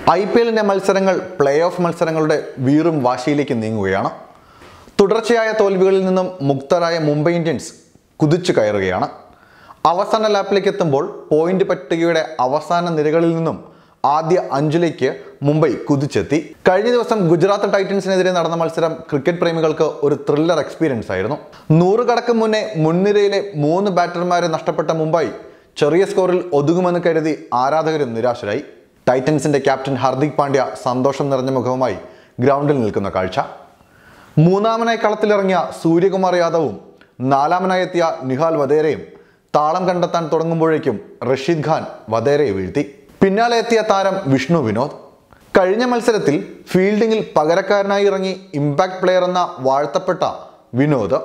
I P എല്ലിന്റെ മത്സരങ്ങൾ play off മത്സരങ്ങളുടെ വീറും വാശിയിലേക്ക് നീങ്ങുകയാണ് തുടർച്ചയായ തോൽവികളിൽ നിന്നും മുക്തരായ മുംബൈ ഇന്ത്യൻസ് കുതിച്ചു കയറുകയാണ് അവസാന ലാപ്പിലേക്ക് എത്തുമ്പോൾ പോയിന്റ് പട്ടികയുടെ അവസാന നിരകളിൽ നിന്നും ആദ്യ അഞ്ചിലേക്ക് മുംബൈ കുതിച്ചെത്തി കഴിഞ്ഞ ദിവസം ഗുജറാത്ത് ടൈറ്റൻസിനെതിരെ നടന്ന മത്സരം ക്രിക്കറ്റ് പ്രേമികൾക്ക് ഒരു ത്രില്ലർ എക്സ്പീരിയൻസ് ആയിരുന്നു നൂറ് കടക്ക് മുന്നേ മുൻനിരയിലെ മൂന്ന് ബാറ്റർമാരെ നഷ്ടപ്പെട്ട മുംബൈ ചെറിയ സ്കോറിൽ ഒതുങ്ങുമെന്ന് കരുതി ആരാധകരും നിരാശരായി ടൈറ്റൻസിന്റെ ക്യാപ്റ്റൻ ഹർദിക് പാണ്ഡ്യ സന്തോഷം നിറഞ്ഞ മുഖവുമായി ഗ്രൗണ്ടിൽ നിൽക്കുന്ന കാഴ്ച മൂന്നാമനായി കളത്തിലിറങ്ങിയ സൂര്യകുമാർ യാദവും നാലാമനായി എത്തിയ നിഹാൽ വധേരയും താളം കണ്ടെത്താൻ തുടങ്ങുമ്പോഴേക്കും റഷീദ് ഖാൻ വധേരയെ വീഴ്ത്തി പിന്നാലെ എത്തിയ താരം വിഷ്ണു വിനോദ് കഴിഞ്ഞ മത്സരത്തിൽ ഫീൽഡിങ്ങിൽ പകരക്കാരനായി ഇറങ്ങി ഇമ്പാക്ട് പ്ലെയർ എന്ന വാഴ്ത്തപ്പെട്ട വിനോദ്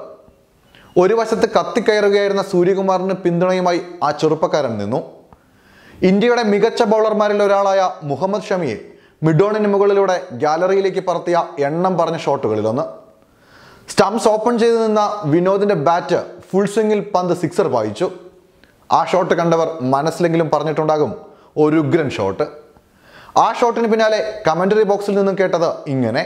ഒരു വശത്ത് കത്തിക്കയറുകയായിരുന്ന സൂര്യകുമാറിന് പിന്തുണയുമായി ആ ചെറുപ്പക്കാരൻ നിന്നു ഇന്ത്യയുടെ മികച്ച ബൗളർമാരിൽ ഒരാളായ മുഹമ്മദ് ഷമിയെ മിഡോണിന് മുകളിലൂടെ ഗാലറിയിലേക്ക് പറത്തിയ എണ്ണം പറഞ്ഞ ഷോട്ടുകളിലൊന്ന് സ്റ്റംസ് ഓപ്പൺ ചെയ്ത് നിന്ന വിനോദിന്റെ ബാറ്റ് ഫുൾ സ്വിംഗിൽ പന്ത് സിക്സർ വായിച്ചു ആ ഷോട്ട് കണ്ടവർ മനസ്സിലെങ്കിലും പറഞ്ഞിട്ടുണ്ടാകും ഒരു ഉഗ്രൻ ഷോട്ട് ആ ഷോട്ടിന് പിന്നാലെ കമന്ററി ബോക്സിൽ നിന്നും കേട്ടത് ഇങ്ങനെ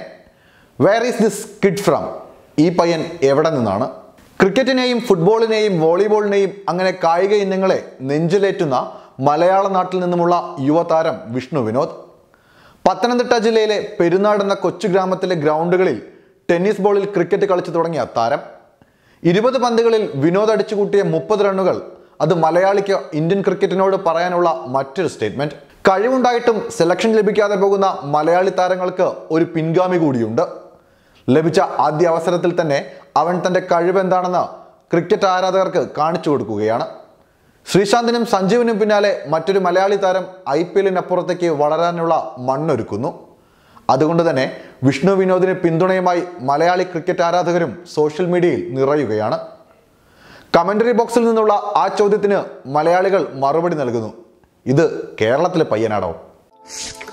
where is this kid from ഈ പയ്യൻ എവിടെ നിന്നാണ് ക്രിക്കറ്റിനെയും ഫുട്ബോളിനെയും വോളിബോളിനെയും അങ്ങനെ കായിക ഇനങ്ങളെ നെഞ്ചിലേറ്റുന്ന മലയാള നാട്ടിൽ നിന്നുമുള്ള യുവതാരം വിഷ്ണു വിനോദ് പത്തനംതിട്ട ജില്ലയിലെ പെരുന്നാട് എന്ന കൊച്ചു ഗ്രാമത്തിലെ ഗ്രൗണ്ടുകളിൽ ടെന്നീസ് ബോളിൽ ക്രിക്കറ്റ് കളിച്ചു തുടങ്ങിയ താരം ഇരുപത് പന്തുകളിൽ വിനോദ് അടിച്ചുകൂട്ടിയ മുപ്പത് റണ്ണുകൾ അത് മലയാളിക്ക് ഇന്ത്യൻ ക്രിക്കറ്റിനോട് പറയാനുള്ള മറ്റൊരു സ്റ്റേറ്റ്മെന്റ് കഴിവുണ്ടായിട്ടും സെലക്ഷൻ ലഭിക്കാതെ പോകുന്ന മലയാളി താരങ്ങൾക്ക് ഒരു പിൻഗാമി കൂടിയുണ്ട് ലഭിച്ച ആദ്യ അവസരത്തിൽ തന്നെ അവൻ തന്റെ കഴിവ് എന്താണെന്ന് ക്രിക്കറ്റ് ആരാധകർക്ക് കാണിച്ചു കൊടുക്കുകയാണ് ശ്രീശാന്തിനും സഞ്ജീവിനും പിന്നാലെ മറ്റൊരു മലയാളി താരം ഐ പി എല്ലിനപ്പുറത്തേക്ക് വളരാനുള്ള മണ്ണൊരുക്കുന്നു അതുകൊണ്ട് തന്നെ വിഷ്ണു വിനോദിന് പിന്തുണയുമായി മലയാളി ക്രിക്കറ്റ് ആരാധകരും സോഷ്യൽ മീഡിയയിൽ നിറയുകയാണ് കമന്ററി ബോക്സിൽ നിന്നുള്ള ആ ചോദ്യത്തിന് മലയാളികൾ മറുപടി നൽകുന്നു ഇത് കേരളത്തിലെ പയ്യനാടോ